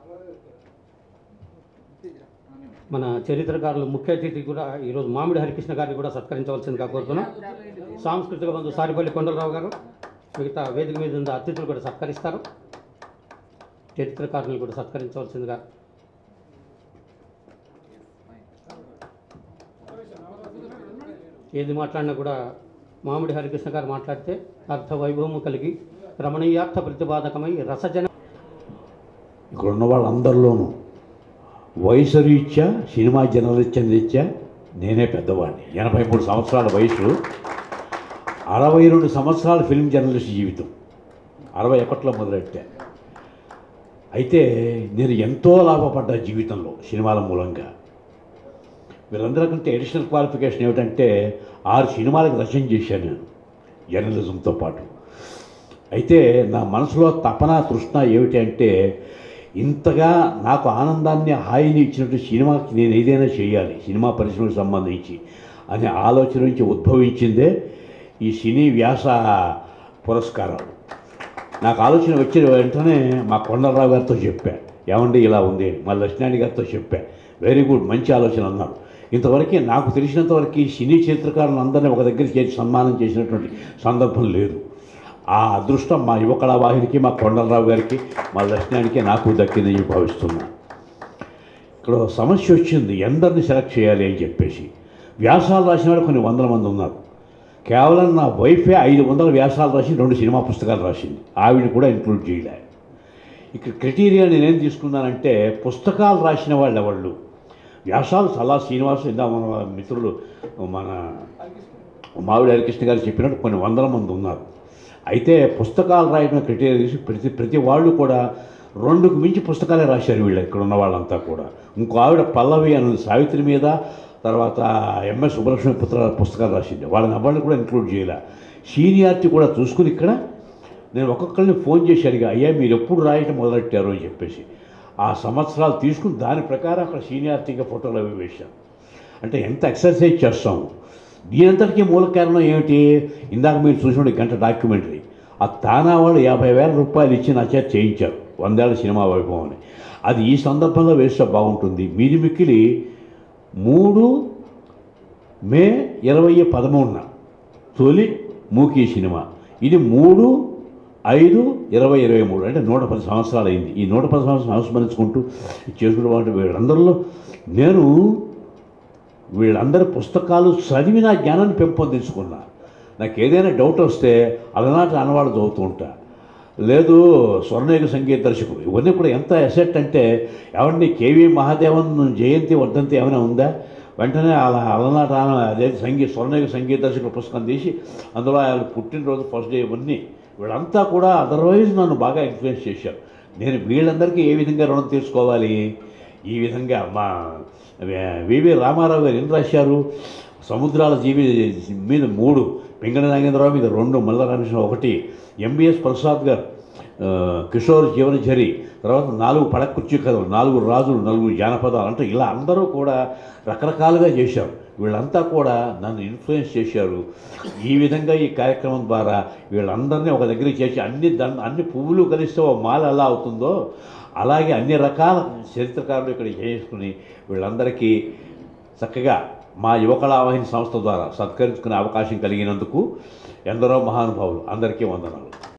మన చరిత్రకారులు ముఖ్య అతిథి కూడా ఈరోజు మామిడి హరికృష్ణ గారిని కూడా సత్కరించవలసిందిగా కోరుతున్నాం సాంస్కృతిక బంధు సారిపల్లి కొండలరావు గారు మిగతా వేదిక మీద ఉన్న అతిథులు కూడా సత్కరిస్తారు చరిత్రకారులను కూడా సత్కరించవలసిందిగా ఏది మాట్లాడినా కూడా మామిడి హరికృష్ణ గారు మాట్లాడితే అర్థ వైభవము కలిగి రమణీయార్థ ప్రతిపాదకమై రసజన ఇక్కడ ఉన్న వాళ్ళందరిలోనూ వయసు రీత్యా సినిమా జర్నలిస్ట్ రీత్యా నేనే పెద్దవాడిని ఎనభై మూడు సంవత్సరాల వయసు అరవై రెండు సంవత్సరాల ఫిల్మ్ జర్నలిస్ట్ జీవితం అరవై ఒకటిలో మొదలెట్టా అయితే నేను ఎంతో లాభపడ్డా జీవితంలో సినిమాల మూలంగా వీళ్ళందరికంటే అడిషనల్ క్వాలిఫికేషన్ ఏమిటంటే ఆరు సినిమాలకు రచన చేశాను నేను జర్నలిజంతో పాటు అయితే నా మనసులో తపన తృష్ణ ఏమిటి అంటే ఇంతగా నాకు ఆనందాన్ని హాయిని ఇచ్చినట్టు సినిమాకి నేను ఏదైనా చేయాలి సినిమా పరిశ్రమకు సంబంధించి అనే ఆలోచన నుంచి ఉద్భవించిందే ఈ సినీ వ్యాస పురస్కారాలు నాకు ఆలోచన వచ్చిన వెంటనే మా కొండలరావు గారితో చెప్పా ఏమండి ఇలా ఉంది మా లక్ష్మణి గారితో చెప్పా వెరీ గుడ్ మంచి ఆలోచన అన్నారు ఇంతవరకు నాకు తెలిసినంతవరకు ఈ సినీ చిత్రకారులను అందరినీ ఒక దగ్గర చేసి సన్మానం చేసినటువంటి సందర్భం లేదు ఆ అదృష్టం మా యువకళా వాహినికి మా కొండలరావు గారికి మా దర్శనానికి నాకు దక్కిందని భావిస్తున్నా ఇక్కడ ఒక సమస్య వచ్చింది ఎందరిని సెలెక్ట్ చేయాలి అని చెప్పేసి వ్యాసాలు రాసిన వాళ్ళు కొన్ని వందల మంది ఉన్నారు కేవలం నా వైఫే ఐదు వందల వ్యాసాలు రాసి రెండు సినిమా పుస్తకాలు రాసింది ఆవిడ కూడా ఇంక్లూడ్ చేయలే ఇక్కడ క్రైటీరియా నేనేం తీసుకున్నానంటే పుస్తకాలు రాసిన వాళ్ళు ఎవళ్ళు వ్యాసాలు సలా శ్రీనివాసు ఇందా మన మిత్రులు మన మావిడి హరికృష్ణ గారు చెప్పినట్టు కొన్ని వందల మంది ఉన్నారు అయితే పుస్తకాలు రాయడం క్రైటీరియా తీసి ప్రతి ప్రతి వాళ్ళు కూడా రెండుకు మించి పుస్తకాలే రాశారు వీళ్ళు ఇక్కడ ఉన్న వాళ్ళంతా కూడా ఇంకో ఆవిడ పల్లవి అని సావిత్రి మీద తర్వాత ఎంఎస్ సుబ్బలక్ష్మి పుత్ర పుస్తకాలు రాసింది వాళ్ళని ఎవరిని కూడా ఇంక్లూడ్ చేయలే సీనియారిటీ కూడా చూసుకుని ఇక్కడ నేను ఒక్కొక్కరిని ఫోన్ చేసి అడిగా అయ్యా మీరు ఎప్పుడు రాయటం మొదలెట్టారు అని చెప్పేసి ఆ సంవత్సరాలు తీసుకుని దాని ప్రకారం అక్కడ సీనియారిటీగా ఫోటోలు అవి వేశాను అంటే ఎంత ఎక్సర్సైజ్ చేస్తాము దీనంతటికీ మూల కారణం ఏమిటి ఇందాక మీరు చూసిన గంట డాక్యుమెంటరీ ఆ తానా వాళ్ళు యాభై వేల రూపాయలు ఇచ్చి నా చేత చేయించారు వందేళ్ల సినిమా వైభవం అని అది ఈ సందర్భంలో వేస్తే బాగుంటుంది మీది మిక్కిలి మూడు మే ఇరవై పదమూడున తొలి మూకీ సినిమా ఇది మూడు ఐదు ఇరవై ఇరవై మూడు అంటే నూట పది సంవత్సరాలు అయింది ఈ నూట పది సంవత్సరాలు సంస్మరించుకుంటూ చేసుకుంటూ బాగుంటే వీళ్ళందరిలో నేను వీళ్ళందరి పుస్తకాలు చదివి నా జ్ఞానాన్ని పెంపొందించుకున్నా నాకు ఏదైనా డౌట్ వస్తే అలనాటి అనవాళ్ళు చదువుతూ ఉంటా లేదు స్వర్ణయుగ సంగీత దర్శకుడు ఇవన్నీ కూడా ఎంత ఎసెట్ అంటే ఎవరిని కేవీ మహాదేవన్ జయంతి వర్ధంతి ఏమైనా ఉందా వెంటనే అలా అలనాట ఆన- అదే సంగీత స్వర్ణయుగ సంగీత దర్శకుల పుస్తకం తీసి అందులో ఆయన పుట్టినరోజు ఫస్ట్ డే ఇవన్నీ వీళ్ళంతా కూడా అదర్వైజ్ నన్ను బాగా ఇన్ఫ్లుయెన్స్ చేశారు నేను వీళ్ళందరికీ ఏ విధంగా రుణం తీర్చుకోవాలి ఈ విధంగా మా వివి రామారావు గారు ఏం రాశారు సముద్రాల జీవి మీద మూడు పింగళ నాగేంద్రరావు మీద రెండు మల్ల రామకృష్ణ ఒకటి ఎంబీఎస్ ప్రసాద్ గారు ఆ, కిషోర్ జీవనఝరి తర్వాత నాలుగు పడకుర్చీ కథలు నాలుగు రాజులు నలుగురు జానపదాలు అంటే ఇలా అందరూ కూడా రకరకాలుగా చేశారు వీళ్ళంతా కూడా నన్ను ఇన్ఫ్లుయెన్స్ చేశారు ఈ విధంగా ఈ కార్యక్రమం ద్వారా వీళ్ళందరినీ ఒక దగ్గరికి చేసి అన్ని దన్ అన్ని పువ్వులు కలిస్తే ఓ మాల ఎలా అవుతుందో అలాగే అన్ని రకాల చరిత్రకారులు ఇక్కడ చేసుకుని వీళ్ళందరికీ చక్కగా మా యువకళావాహిని సంస్థ ద్వారా సత్కరించుకునే అవకాశం కలిగినందుకు ఎందరో మహానుభావులు అందరికీ వందనాలు